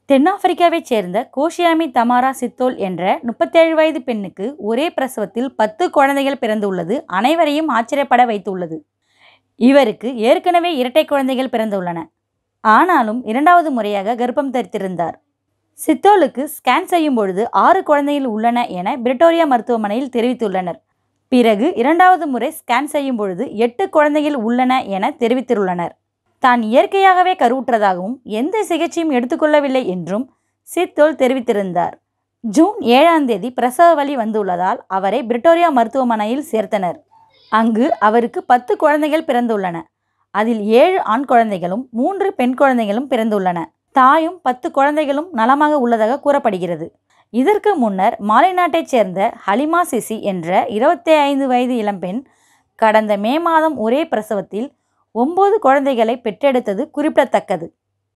தென்னாப்பிரிக்காவைச் சேர்ந்த கோஷியாமி தமாரா சித்தோல் என்ற முப்பத்தேழு வயது பெண்ணுக்கு ஒரே பிரசவத்தில் பத்து குழந்தைகள் பிறந்துள்ளது அனைவரையும் ஆச்சரியப்பட வைத்துள்ளது இவருக்கு ஏற்கனவே இரட்டை குழந்தைகள் பிறந்துள்ளன ஆனாலும் இரண்டாவது முறையாக கர்ப்பம் தரித்திருந்தார் சித்தோலுக்கு ஸ்கேன் செய்யும் பொழுது ஆறு குழந்தைகள் உள்ளன என பிரிட்டோரியா மருத்துவமனையில் தெரிவித்துள்ளனர் பிறகு இரண்டாவது முறை ஸ்கேன் செய்யும் பொழுது எட்டு குழந்தைகள் உள்ளன என தெரிவித்துள்ளனர் தான் இயற்கையாகவே கருவுற்றதாகவும் எந்த சிகிச்சையும் எடுத்துக்கொள்ளவில்லை என்றும் சித்தோல் தெரிவித்திருந்தார் ஜூன் ஏழாம் தேதி பிரசவ வலி வந்துள்ளதால் அவரை பிரிட்டோரியா மருத்துவமனையில் சேர்த்தனர் அங்கு அவருக்கு பத்து குழந்தைகள் பிறந்துள்ளன அதில் ஏழு ஆண் குழந்தைகளும் மூன்று பெண் குழந்தைகளும் பிறந்துள்ளன தாயும் பத்து குழந்தைகளும் நலமாக உள்ளதாக கூறப்படுகிறது இதற்கு முன்னர் மாலை நாட்டைச் சேர்ந்த ஹலிமா சிசி என்ற இருபத்தி ஐந்து வயது இளம்பெண் கடந்த மே மாதம் ஒரே பிரசவத்தில் ஒன்பது குழந்தைகளை பெற்றெடுத்தது குறிப்பிடத்தக்கது